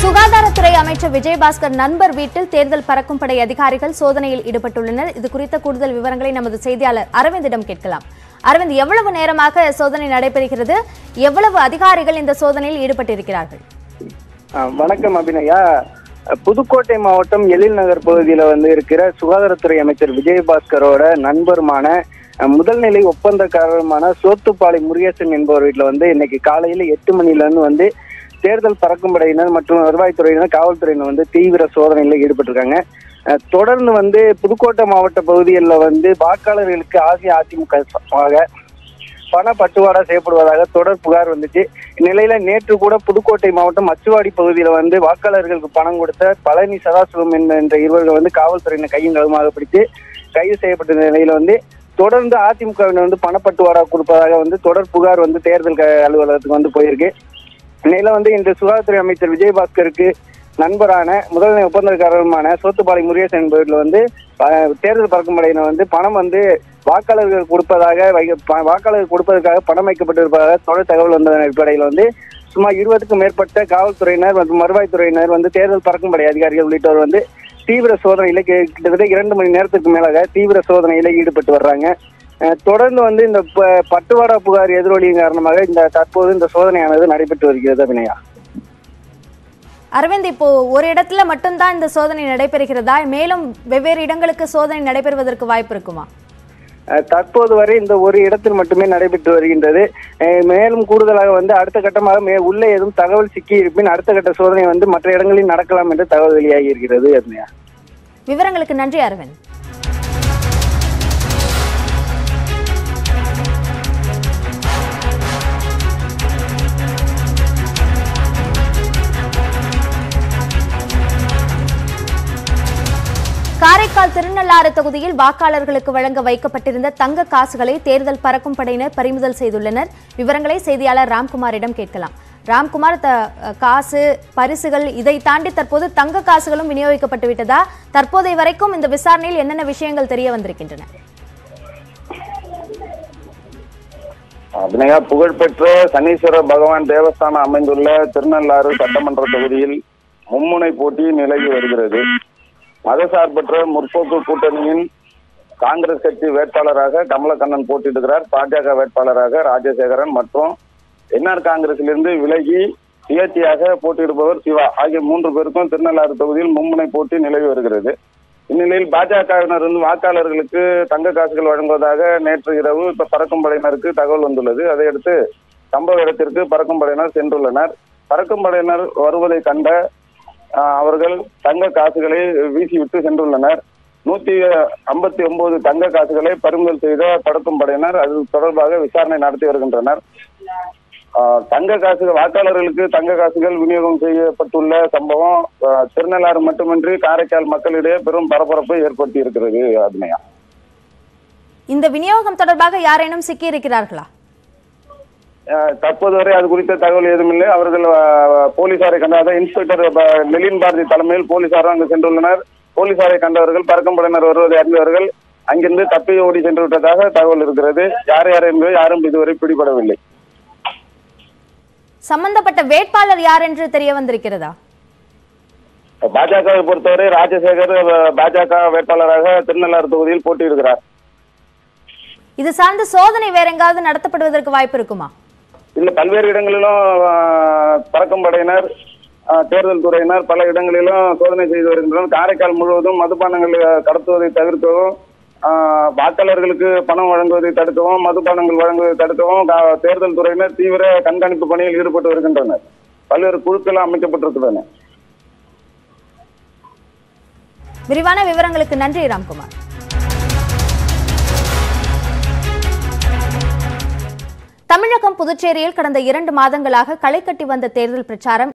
சுகாதாரத்துறை அமைச்சர் விஜயபாஸ்கர் நண்பர் வீட்டில் தேர்தல் பறக்கும் படை அதிகாரிகள் சோதனையில் ஈடுபட்டுள்ளனர் இது குறித்த கூடுதல் விவரங்களை நமது செய்தியாளர் அரவிந்திடம் கேட்கலாம் அரவிந்த் எவ்வளவு நேரமாக சோதனை நடைபெறுகிறது எவ்வளவு அதிகாரிகள் இந்த சோதனையில் ஈடுபட்டிருக்கிறார்கள் ஆ, வணக்கம் அபிநயா புதுக்கோட்டை மாவட்டம் எழில் நகர் பகுதியில் வந்து இருக்கிற சுகாதாரத்துறை அமைச்சர் விஜயபாஸ்கரோட நண்பருமான அ, முதல்நிலை ஒப்பந்தக்காரருமான சோத்துப்பாளை முருகேசன் என்பவர் வீட்டில் வந்து இன்னைக்கு காலையில் எட்டு மணிலேருந்து வந்து தேர்தல் பறக்கும் படையினர் மற்றும் வருவாய்த்துறையினர் காவல்துறையினர் வந்து தீவிர சோதனையில் ஈடுபட்டிருக்காங்க அ, தொடர்ந்து வந்து புதுக்கோட்டை மாவட்ட பகுதிகளில் வந்து வாக்காளர்களுக்கு ஆசிய அதிமுக சார்பாக பண பட்டுவாடா செய்யப்படுவதாக தொடர் புகார் வந்துச்சு இந்நிலையில நேற்று கூட புதுக்கோட்டை மாவட்டம் அச்சுவாடி பகுதியில வந்து வாக்காளர்களுக்கு பணம் கொடுத்த பழனி சதாசிவம் என்ற என்ற இருவர்கள் வந்து காவல்துறையினர் கையும் களமாக பிடித்து கைது செய்யப்பட்ட நிலையில வந்து தொடர்ந்து அதிமுகவினர் வந்து பணப்பட்டுவாடா கொடுப்பதாக வந்து தொடர் புகார் வந்து தேர்தல் க- அலுவலகத்துக்கு வந்து போயிருக்கு இந்நிலையில வந்து இன்று சுகாதாரத்துறை அமைச்சர் விஜயபாஸ்கருக்கு நண்பரான முதல்நிலை ஒப்பந்தக்காரருமான சோத்துப்பாளை முருகேசன் என்பவர்கள் வந்து அஹ், தேர்தல் பறக்கும் படையினர் வந்து பணம் வந்து வாக்காளர்கள் கொடுப்பதாக வைக்க- ப- வாக்காளர்கள் கொடுப்பதற்காக பணம் வைக்கப்பட்டிருப்பதாக தொடர் தகவல் வந்ததன் அடிப்படையில் வந்து சுமார் இருபதுக்கும் மேற்பட்ட காவல்துறையினர் மற்றும் வருவாய்த்துறையினர் வந்து தேர்தல் பறக்கும் படை அதிகாரிகள் உள்ளிட்டோர் வந்து தீவிர சோதனையில கி- கிட்டத்தட்ட இரண்டு மணி நேரத்துக்கு மேலாக தீவிர சோதனையில ஈடுபட்டு வர்றாங்க அஹ், தொடர்ந்து வந்து இந்த ப- பட்டுவாடா புகார் எதிரொலியின் காரணமாக இந்த தற்போது இந்த சோதனையானது நடைபெற்று வருகிறது அபிநயா அரவிந்த் இப்போ ஒரு இடத்துல மட்டும்தான் இந்த சோதனை நடைபெறுகிறதா மேலும் வெவ்வேறு இடங்களுக்கு சோதனை நடைபெறுவதற்கு வாய்ப்பு இருக்குமா அஹ் தற்போது வரை இந்த ஒரு இடத்தில் மட்டுமே நடைபெற்று வருகின்றது அஹ் மேலும் கூடுதலாக வந்து அடுத்த கட்டமாக மே உள்ளே எதுவும் தகவல் சிக்கி இருப்பின் அடுத்த கட்ட சோதனை வந்து மற்ற இடங்களில் நடக்கலாம் என்று தகவல் வெளியாகி இருக்கிறது அருமையா விவரங்களுக்கு நன்றி அரவிந்த் காரைக்கால் திருநள்ளாறு தொகுதியில் வாக்காளர்களுக்கு வழங்க வைக்கப்பட்டிருந்த தங்க காசுகளை தேர்தல் பறக்கும் படையினர் பறிமுதல் செய்துள்ளனர் விவரங்களை செய்தியாளர் ராம்குமாரிடம் கேட்கலாம் ராம்குமார் த காசு பரிசுகள் இதை தாண்டி தற்போது தங்க காசுகளும் விநியோகிக்கப்பட்டு விட்டதா தற்போதைய வரைக்கும் இந்த விசாரணையில் என்னென்ன விஷயங்கள் தெரிய வந்திருக்கின்றன அபிநயா புகழ்பெற்ற சனீஸ்வர பகவான் தேவஸ்தானம் அமைந்துள்ள திருநள்ளாறு சட்டமன்ற தொகுதியில் மும்முனை போட்டி நிலவி வருகிறது மதசார்பற்ற முற்போக்கு கூட்டணியின் காங்கிரஸ் கட்சி வேட்பாளராக கமலக்கண்ணன் போட்டியிடுகிறார் பாஜக வேட்பாளராக ராஜசேகரன் மற்றும் என்ஆர் காங்கிரசிலிருந்து விலகி சுயேட்சையாக போட்டியிடுபவர் சிவா ஆகிய மூன்று பேருக்கும் திருநள்ளாறு தொகுதியில் மும்முனை போட்டி நிலவி வருகிறது இந்நிலையில் பாஜகவினர் வந்து வாக்காளர்களுக்கு தங்க காசுகள் வழங்குவதாக நேற்று இரவு இப்ப பறக்கும் படையினருக்கு தகவல் வந்துள்ளது அதையடுத்து சம்பவ இடத்திற்கு பறக்கும் படையினர் சென்றுள்ளனர் பறக்கும் படையினர் வருவதை கண்ட ஆஹ், அவர்கள் தங்க காசுகளை வீசிவிட்டு சென்றுள்ளனர் நூத்தி ஐம்பத்தி ஒன்பது தங்க காசுகளை பறிமுதல் செய்த பறக்கும் படையினர் அது தொடர்பாக விசாரணை நடத்தி வருகின்றனர் ஆஹ், தங்க காசுகள் வாக்காளர்களுக்கு தங்க காசுகள் விநியோகம் செய்யப்பட்டுள்ள சம்பவம் ஆஹ், திருநள்ளாறு மட்டுமின்றி காரைக்கால் மக்களிடையே பெரும் பரபரப்பை ஏற்படுத்தி இருக்கிறது அபிநயா இந்த விநியோகம் தொடர்பாக யாரேனும் சிக்கி இருக்கிறார்களா ஆஹ், தற்போது வரை அது குறித்த தகவல் ஏதும் இல்லை அவர்கள் ஆஹ், போலீசாரை கண்டாத இன்ஸ்பெக்டர் ப- நெலின் பாரதி தலைமையில் போலீசாரும் அங்கு சென்றுள்ளனர் போலீசாரை கண்டவர்கள் பறக்கும் படையினர் வருவதை அறிந்தவர்கள் அங்கிருந்து தப்பி ஓடி சென்று விட்டதாக தகவல் இருக்கிறது யார் யார் என்பது யாரும் இதுவரை பிடிபடவில்லை சம்பந்தப்பட்ட வேட்பாளர் யார் என்று தெரிய வந்திருக்கிறதா பாஜகவை பொறுத்தவரை ராஜசேகர் அஹ், பாஜக வேட்பாளராக திருநள்ளாறு தொகுதியில் போட்டியிடுகிறார் இது சார்ந்த சோதனை வேற எங்காவது நடத்தப்படுவதற்கு வாய்ப்பு இருக்குமா இல்ல பல்வேறு இடங்களிலும் அஹ், பறக்கும் படையினர் அஹ், தேர்தல் துறையினர் பல இடங்களிலும் சோதனை செய்து வருகின்றனர் காரைக்கால் முழுவதும் மதுபானங்கள் அஹ், கடத்துவதை தவிர்க்கவும் அஹ், வாக்காளர்களுக்கு பணம் வழங்குவதை தடுக்கவும் மதுபானங்கள் வழங்குவதை தடுக்கவும் கா- தேர்தல் துறையினர் தீவிர கண்காணிப்பு பணியில் ஈடுபட்டு வருகின்றனர் பல்வேறு குழுக்கள் அமைக்கப்பட்டிருக்கின்றன விரிவான விவரங்களுக்கு நன்றி ராம்குமார் தமிழகம் புதுச்சேரியில் கடந்த இரண்டு மாதங்களாக களை கட்டி வந்த தேர்தல் பிரச்சாரம்